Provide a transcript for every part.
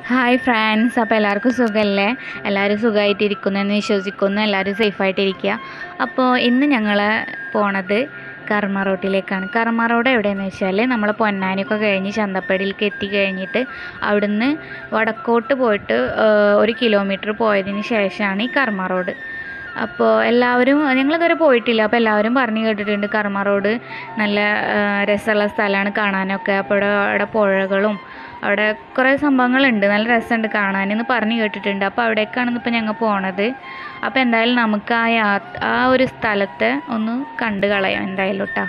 hi friends അപ്പോൾ എല്ലാവർക്കും സുഖമല്ലേ എല്ലാവരും സുഖമായിട്ടിരിക്കുന്നു എന്ന് വിശ്വസിക്കുന്നു എല്ലാവരും സേഫായിട്ടിരിക്കുക അപ്പോൾ ഇന്ന് ഞങ്ങൾ പോണത് കർമ്മ റോട്ടിലേക്കാണ് കർമ്മ റോഡ് എവിടെയെന്ന് വെച്ചാൽ നമ്മൾ പൊന്നാനിയൊക്കെ കഴിഞ്ഞ് ചന്തപ്പടിയിലേക്ക് എത്തി കഴിഞ്ഞിട്ട് അവിടുന്ന് വടക്കോട്ട് പോയിട്ട് ആ, ഒരു കിലോമീറ്റർ പോയതിന് ശേഷമാണ് ഈ കർമ്മ റോഡ് അപ്പോൾ എല്ലാവരും ഞങ്ങളിതുവരെ പോയിട്ടില്ല അപ്പോൾ എല്ലാവരും പറഞ്ഞു കേട്ടിട്ടുണ്ട് കർമ്മ റോഡ് നല്ല ആ, രസമുള്ള സ്ഥലമാണ് കാണാനൊക്കെ അപ്പോൾ ഇവിടെ അവിടെ പുഴകളും അവിടെ കുറേ സംഭവങ്ങളുണ്ട് നല്ല രസമുണ്ട് കാണാനെന്ന് പറഞ്ഞു കേട്ടിട്ടുണ്ട് അപ്പോൾ അവിടേക്കാണ് ഇപ്പോൾ ഞങ്ങൾ പോണത് അപ്പോൾ എന്തായാലും നമുക്ക് ആ യാ ആ ഒരു സ്ഥലത്തെ ഒന്ന് കണ്ടു കളയാം എന്തായാലും കേട്ടോ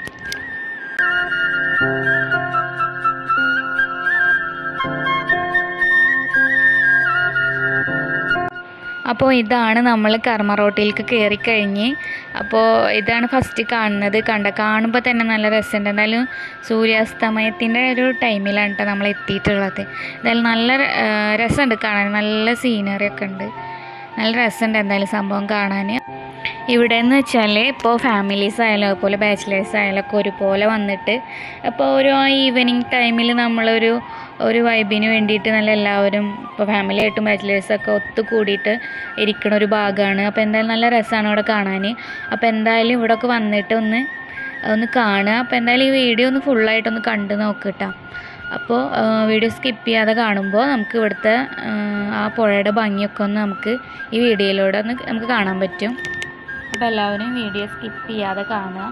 അപ്പോൾ ഇതാണ് നമ്മൾ കർമ്മ റോട്ടിലേക്ക് കയറി കഴിഞ്ഞ് അപ്പോൾ ഇതാണ് ഫസ്റ്റ് കാണുന്നത് കണ്ട കാണുമ്പോൾ തന്നെ നല്ല രസമുണ്ട് എന്തായാലും സൂര്യാസ്തമയത്തിൻ്റെ ഒരു ടൈമിലാണ് കേട്ടോ നമ്മൾ എത്തിയിട്ടുള്ളത് എന്തായാലും നല്ല ആ, രസമുണ്ട് കാണാൻ നല്ല സീനറി ഒക്കെ ഉണ്ട് നല്ല രസമുണ്ട് എന്തായാലും സംഭവം കാണാൻ ഇവിടെ എന്ന് വെച്ചാൽ ഇപ്പോൾ ഫാമിലീസ് ആയാലും അതുപോലെ ബാച്ചിലേഴ്സ് ആയാലും ഒക്കെ ഒരുപോലെ വന്നിട്ട് അപ്പോൾ ഒരു ഈവനിങ് ടൈമിൽ നമ്മളൊരു ഒരു വൈബിന് വേണ്ടിയിട്ട് നല്ല എല്ലാവരും ഇപ്പോൾ ഫാമിലി ആയിട്ടും ബാച്ചിലേഴ്സൊക്കെ ഒത്തു കൂടിയിട്ട് ഇരിക്കുന്ന ഒരു ഭാഗമാണ് അപ്പോൾ എന്തായാലും നല്ല രസമാണ് ഇവിടെ കാണാൻ അപ്പോൾ എന്തായാലും ഇവിടെയൊക്കെ വന്നിട്ട് ഒന്ന് ഒന്ന് കാണുക അപ്പോൾ എന്തായാലും ഈ വീഡിയോ ഒന്ന് ഫുള്ളായിട്ടൊന്ന് കണ്ടു നോക്കുക അപ്പോൾ വീഡിയോ സ്കിപ്പ് ചെയ്യാതെ കാണുമ്പോൾ നമുക്ക് ഇവിടുത്തെ ആ, ആ പുഴയുടെ ഭംഗിയൊക്കെ ഒന്ന് നമുക്ക് ഈ വീഡിയോയിലൂടെ ഒന്ന് നമുക്ക് കാണാൻ പറ്റും അപ്പോൾ എല്ലാവരും വീഡിയോ സ്കിപ്പ് ചെയ്യാതെ കാണുക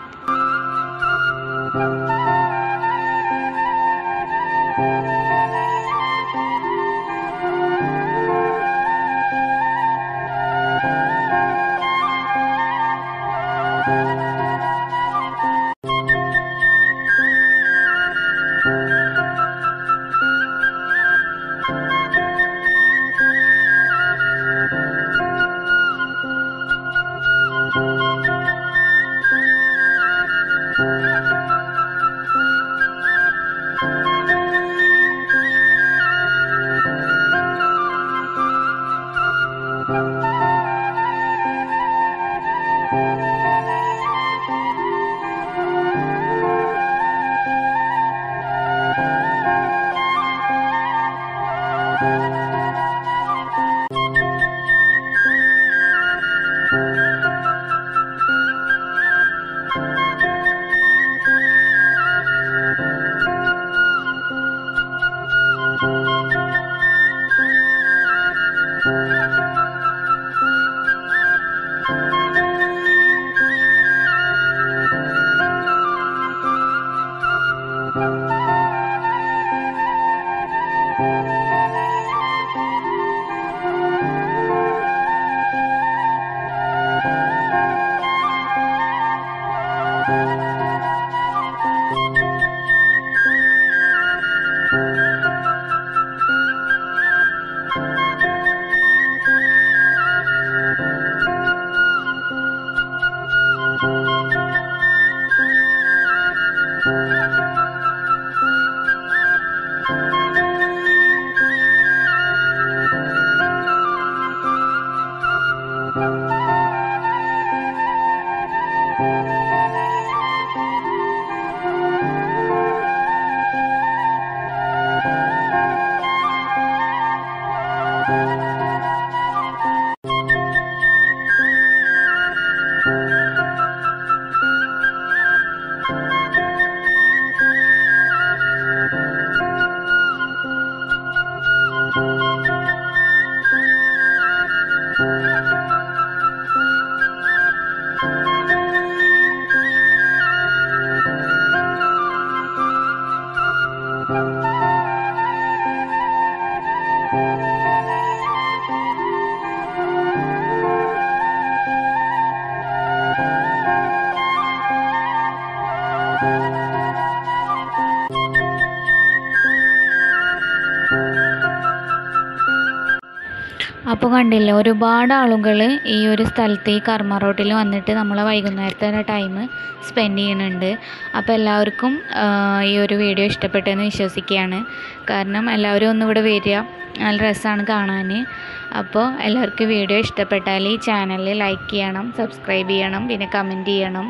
അപ്പോൾ കണ്ടില്ലേ ഒരുപാട് ആളുകൾ ഈ ഒരു സ്ഥലത്ത് ഈ കർമ്മ റോട്ടിൽ വന്നിട്ട് നമ്മളെ വൈകുന്നേരത്തെ ടൈം സ്പെൻഡ് ചെയ്യുന്നുണ്ട് അപ്പോൾ എല്ലാവർക്കും ആ, ഈ ഒരു വീഡിയോ ഇഷ്ടപ്പെട്ടെന്ന് വിശ്വസിക്കുകയാണ് കാരണം എല്ലാവരും ഒന്ന് ഇവിടെ വരിക നല്ല രസമാണ് കാണാൻ അപ്പോൾ എല്ലാവർക്കും വീഡിയോ ഇഷ്ടപ്പെട്ടാൽ ഈ ചാനൽ ലൈക്ക് ചെയ്യണം സബ്സ്ക്രൈബ് ചെയ്യണം പിന്നെ കമൻറ്റ് ചെയ്യണം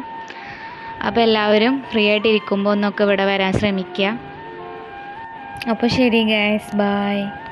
അപ്പോൾ എല്ലാവരും ഫ്രീ ആയിട്ട് ഇരിക്കുമ്പോൾ ഒന്നൊക്കെ ഇവിടെ വരാൻ ശ്രമിക്കുക അപ്പോൾ ശരി ഗൈസ് ബായ്